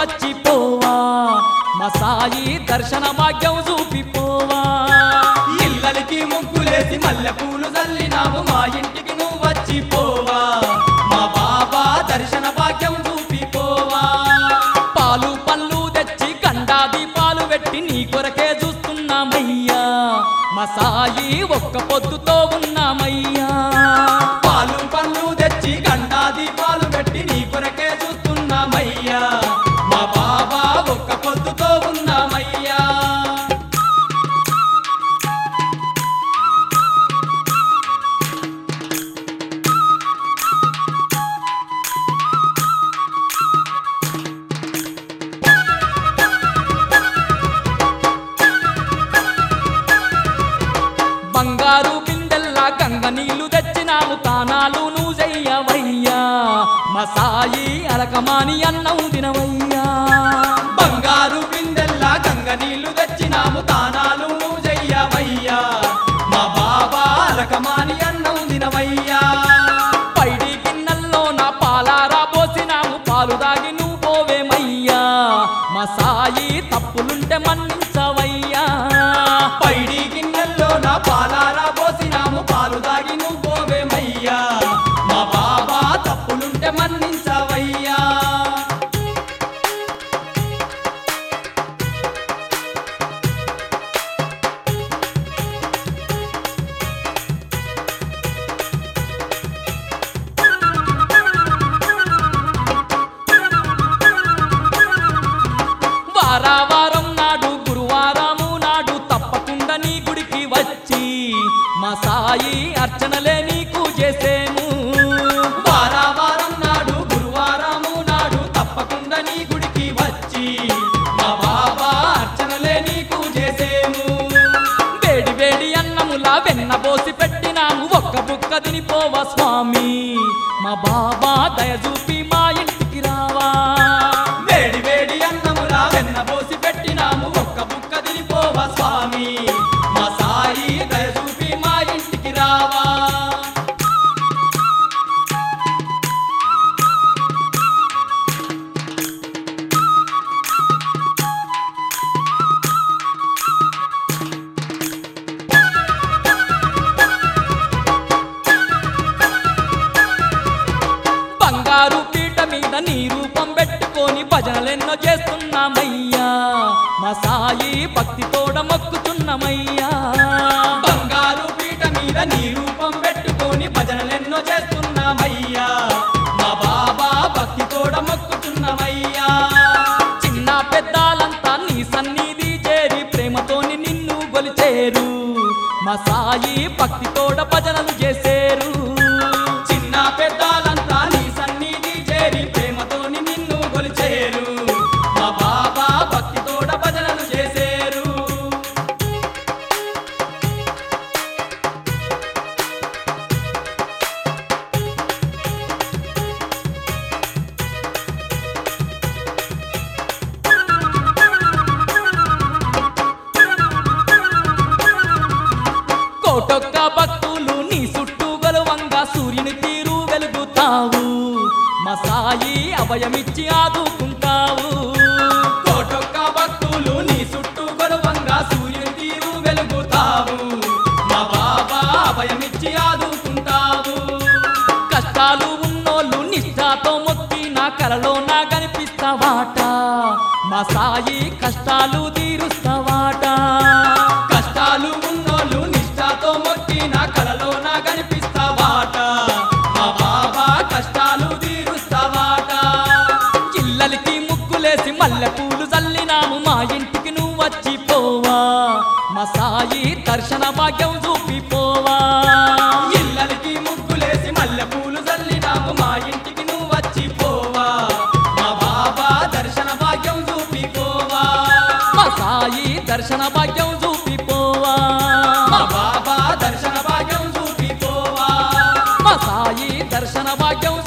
వచ్చిపోవా మా సాయి దర్శన భాగ్యం చూపిపోవా ఇళ్ళకి ముగ్గులేసి మల్లె పూలు చల్లినావు మా ఇంటికి నువ్వు వచ్చిపోవా మా బాబా దర్శన భాగ్యం చూపిపోవా పాలు పళ్ళు తెచ్చి గండా దీపాలు పెట్టి నీ కొరకే చూస్తున్నామయ్యా మా సాయి ఒక్క పొద్దుతో ఉన్నామయ్యా పాలు పళ్ళు తెచ్చి గండా దీపాలు పెట్టి నీ కొరకే చూస్తున్నామయ్యా మా బాబా ఒక్క పొద్దుతో ఉన్నామయ్యా బంగారు బిందెల్లా గంగ నీళ్లు తెచ్చినాము తానాలు నువ్వు చెయ్యవయ్యా మా సాయి అలకమాని అన్నం తినవయ్యా బంగారు బిందెల్లా గంగ నీళ్లు తెచ్చినాము తానాలు నువ్వు చెయ్యవయ్యా మా బాబా రకమాని అన్నం తినవయ్యా పైడి గిన్నెల్లో నా పాలారా పోసినాము పాలు దాగి నువ్వు పోవేమయ్యా మా సాయి తప్పులుంటే మన్నించవయ్యా పైడి గిన్నెల్లో నా పాలారా పోసినాము పాలు దాగి నువ్వు పోవేమయ్యా మా బాబా తప్పులుంటే మన్నించవయ్యా వారావారం నాడు గురువారము నాడు తప్పకుండా నీ గుడికి వచ్చి మా సాయి అర్చనలే నీకు చేసేము వారావారం నాడు గురువారము నాడు తప్పకుండా నీ గుడికి వచ్చి మా బాబా అర్చనలే నీకు చేసేము వేడి వేడి అన్నములా వెన్న పోసి పెట్టినాము ఒక్క బుక్క తినిపోవా స్వామి మా బాబా దయ చూపి మా ఇంటికి రావా వేడి వేడి అన్నములా వెన్న పోసి పెట్టినాము ఒక్క బుక్క తినిపోవా స్వామి మా సాయి దయ చూపి మా ఇంటికి రావా బంగారు పీట మీద నీ రూపం పెట్టుకొని భజనలెన్నో చేస్తున్నామయ్యా మా సాయి భక్తి తోడ మొక్కుతున్నామయ్యా బంగారు పీట మీద నీ రూపం పెట్టుకొని భజనలెన్నో చేస్తున్నామయ్యా మా బాబా భక్తి తోడ మొక్కుతున్నామయ్యా చిన్న పెద్దాలంతా నీ సన్నిధి చేరి ప్రేమతోని నిన్ను గొలిచేరు మా సాయి భక్తి తోడ భజనలు చేసేరు చిన్న పెద్దాలంతా నీ సన్నిధి చేరి ప్రేమతోని నిన్ను గొలిచేరు మా బాబా భక్తి తోడ భజనలు చేసేరు కోటొక్క భక్తులు నీ చుట్టూ గలువంగా సూర్యుని తీరు వెలుగుతావు మా సాయి అభయమిచ్చి ఆదుకుంటావు కోటొక్క భక్తులు నీ చుట్టూ కొలువంగా సూర్యుని తీరు వెలుగుతావు మా బాబా అభయమిచ్చి ఆదుకుంటావు కష్టాలు ఉన్నోళ్ళు నిష్ఠాతో మొక్కి నా కలలో నా కనిపిస్తావాట మా సాయి కష్టాలు తీరుస్తావాట కష్టాలు ఉన్నోళ్ళు నిష్ఠాతో మొక్కి నా కలలో నా కనిపిస్తావాట మా బాబా కష్టాలు తీరుస్తావాట ఇల్లలకి ముగ్గులేసి మల్లె పూలు చల్లినాము మా ఇంటికి నువ్వు వచ్చిపోవా మా సాయి దర్శన భాగ్యం చూపిపోవా ఇళ్ళకి ముగ్గులేసి మల్లె పూలు చల్లినాము మా ఇంటికి నువ్వు వచ్చిపోవా మా బాబా దర్శన భాగ్యం చూపిపోవా మా సాయి దర్శన భాగ్యం చూపిపోవా మా బాబా దర్శన భాగ్యం చూపిపోవా మా సాయి దర్శన భాగ్యం